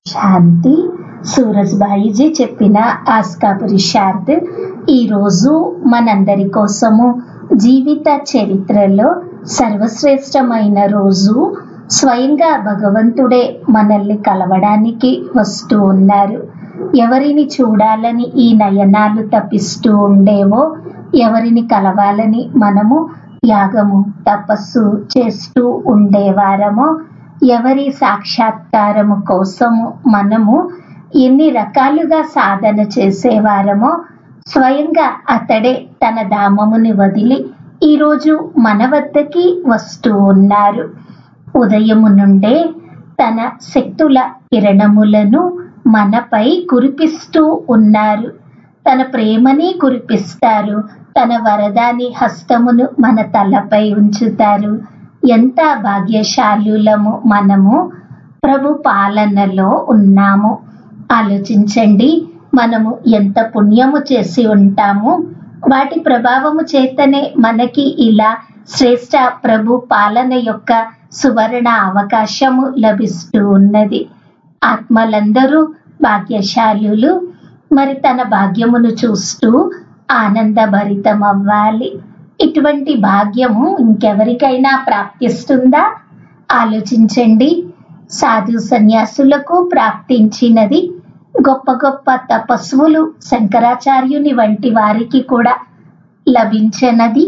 శాంతి సూరజ్బాయిజీ చెప్పిన ఆస్కా పురుషార్థ్ ఈరోజు మనందరి కోసము జీవిత చరిత్రలో సర్వశ్రేష్టమైన రోజు స్వయంగా భగవంతుడే మనల్ని కలవడానికి వస్తూ ఉన్నారు ఎవరిని చూడాలని ఈ నయనాలు తప్పిస్తూ ఉండేవో ఎవరిని కలవాలని మనము యాగము తపస్సు చేస్తూ ఉండేవారమో ఎవరి సాక్షాత్కారము కోసము మనము ఎన్ని రకాలుగా సాధన చేసేవారమో స్వయంగా అతడే తన ధామముని వదిలి ఈరోజు మన వద్దకి వస్తూ ఉన్నారు ఉదయము నుండే తన శక్తుల కిరణములను మనపై కురిపిస్తూ ఉన్నారు తన ప్రేమని కురిపిస్తారు తన వరదాని హస్తమును మన తలపై ఉంచుతారు ఎంత భాగ్యశాలులము మనము ప్రభు పాలనలో ఉన్నాము ఆలోచించండి మనము ఎంత పుణ్యము చేసి ఉంటాము వాటి ప్రభావము చేతనే మనకి ఇలా శ్రేష్ట ప్రభు పాలన యొక్క సువర్ణ అవకాశము లభిస్తూ ఉన్నది ఆత్మలందరూ భాగ్యశాలులు మరి తన భాగ్యమును చూస్తూ ఆనందభరితం అవ్వాలి ఇటువంటి భాగ్యము ఇంకెవరికైనా ప్రాప్తిస్తుందా ఆలోచించండి సాధు సన్యాసులకు ప్రాప్తించినది గొప్ప గొప్ప తపస్వులు శంకరాచార్యుని వంటి వారికి కూడా లభించనది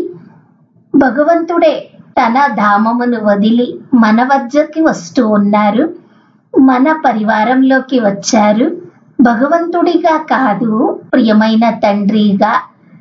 భగవంతుడే తన ధామమును వదిలి మన వద్దకి వస్తూ ఉన్నారు మన పరివారంలోకి వచ్చారు భగవంతుడిగా కాదు ప్రియమైన తండ్రిగా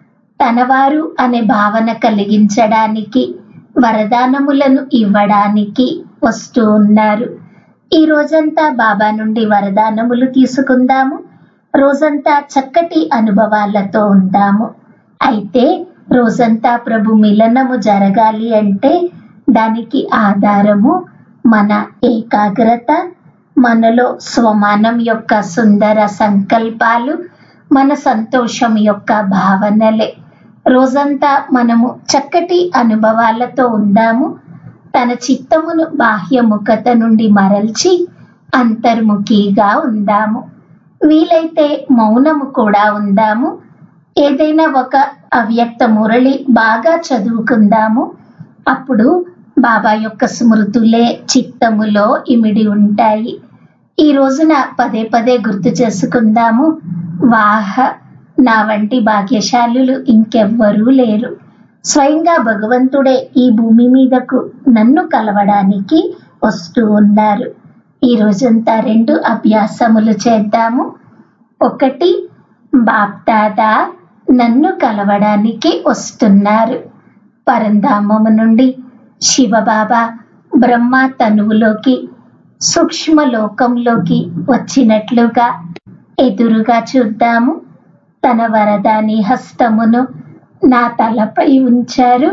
తనవారు అనే భావన కలిగించడానికి వరదానములను ఇవ్వడానికి వస్తూ ఉన్నారు ఈ రోజంతా బాబా నుండి వరదానములు తీసుకుందాము రోజంతా చక్కటి అనుభవాలతో ఉందాము అయితే రోజంతా ప్రభు మిలనము జరగాలి అంటే దానికి ఆధారము మన ఏకాగ్రత మనలో స్వమానం యొక్క సుందర సంకల్పాలు మన సంతోషం యొక్క భావనలే రోజంతా మనము చక్కటి అనుభవాలతో ఉందాము తన చిత్తమును బాహ్యముఖత నుండి మరల్చి అంతర్ముఖిగా ఉందాము వీలైతే మౌనము కూడా ఉందాము ఏదైనా ఒక అవ్యక్త మురళి బాగా చదువుకుందాము అప్పుడు బాబా యొక్క స్మృతులే చిత్తములో ఇమిడి ఉంటాయి ఈ రోజున పదే పదే గుర్తు చేసుకుందాము వాహ నా వంటి భాగ్యశాలులు ఇంకెవ్వరూ లేరు స్వయంగా భగవంతుడే ఈ భూమి మీదకు నన్ను కలవడానికి వస్తూ ఉన్నారు ఈ రోజంతా రెండు అభ్యాసములు చేద్దాము ఒకటి బాప్దాదా నన్ను కలవడానికి వస్తున్నారు పరంధామము నుండి శివబాబా బ్రహ్మ తనువులోకి సూక్ష్మ లోకంలోకి వచ్చినట్లుగా ఎదురుగా చూద్దాము తన వరదాని హస్తమును నా తలపై ఉంచారు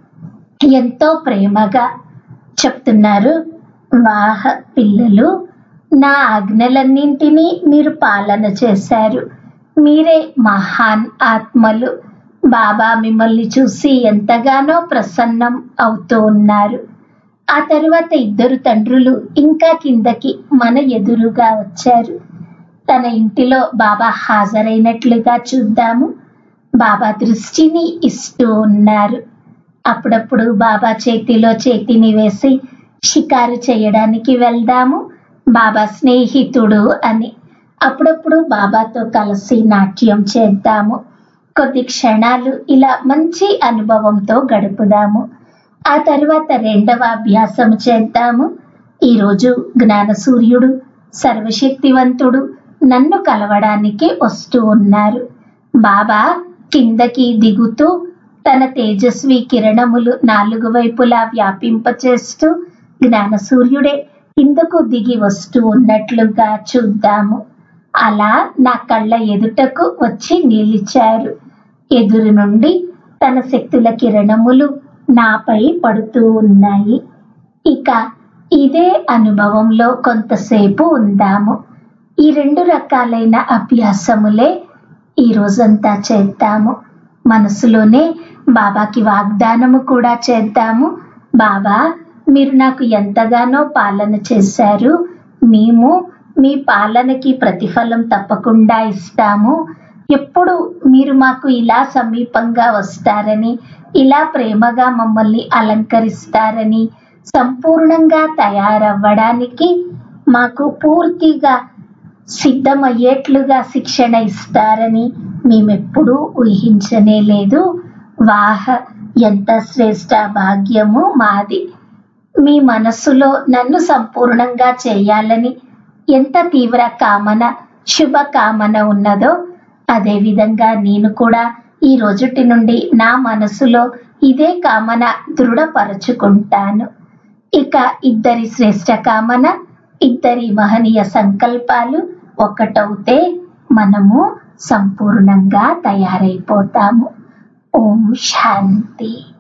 ఎంతో ప్రేమగా చెప్తున్నారు వాహ పిల్లలు నా ఆజ్ఞలన్నింటినీ మీరు పాలన చేశారు మీరే మహాన్ ఆత్మలు బాబా మిమ్మల్ని చూసి ఎంతగానో ప్రసన్నం అవుతూ ఉన్నారు ఆ తరువాత ఇద్దరు తండ్రులు ఇంకా కిందకి మన ఎదురుగా వచ్చారు తన ఇంటిలో బాబా హాజరైనట్లుగా చూద్దాము బాబా దృష్టిని ఇస్తూ ఉన్నారు అప్పుడప్పుడు బాబా చేతిలో చేతిని వేసి షికారు చేయడానికి వెళ్దాము బాబా స్నేహితుడు అని అప్పుడప్పుడు బాబాతో కలిసి నాట్యం చేద్దాము కొద్ది క్షణాలు ఇలా మంచి అనుభవంతో గడుపుదాము ఆ తర్వాత రెండవ అభ్యాసం చేద్దాము ఈరోజు జ్ఞాన సూర్యుడు సర్వశక్తివంతుడు నన్ను కలవడానికి వస్తూ ఉన్నారు బాబా కిందకి దిగుతూ తన తేజస్వి కిరణములు నాలుగు వైపులా వ్యాపింపచేస్తూ జ్ఞాన సూర్యుడే కిందకు దిగి వస్తూ ఉన్నట్లుగా చూద్దాము అలా నా కళ్ళ ఎదుటకు వచ్చి నిలిచారు ఎదురు నుండి తన శక్తుల కిరణములు నాపై పడుతూ ఉన్నాయి ఇక ఇదే అనుభవంలో కొంతసేపు ఉందాము ఈ రెండు రకాలైన అభ్యాసములే ఈ రోజంతా చేద్దాము మనసులోనే బాబాకి వాగ్దానము కూడా చేద్దాము బాబా మీరు నాకు ఎంతగానో పాలన చేశారు మేము మీ పాలనకి ప్రతిఫలం తప్పకుండా ఇస్తాము ఎప్పుడు మీరు మాకు ఇలా సమీపంగా వస్తారని ఇలా ప్రేమగా మమ్మల్ని అలంకరిస్తారని సంపూర్ణంగా తయారవ్వడానికి మాకు పూర్తిగా సిద్ధమయ్యేట్లుగా శిక్షణ ఇస్తారని మేమెప్పుడూ ఊహించనే లేదు వాహ ఎంత శ్రేష్ట భాగ్యము మాది మీ మనస్సులో నన్ను సంపూర్ణంగా చేయాలని ఎంత తీవ్ర కామన శుభ కామన ఉన్నదో అదేవిధంగా నేను కూడా ఈ రోజుటి నుండి నా మనసులో ఇదే కామన దృఢపరచుకుంటాను ఇక ఇద్దరి శ్రేష్ట కామన ఇద్దరి మహనీయ సంకల్పాలు ఒక్కటవుతే మనము సంపూర్ణంగా తయారైపోతాము ఓం శాంతి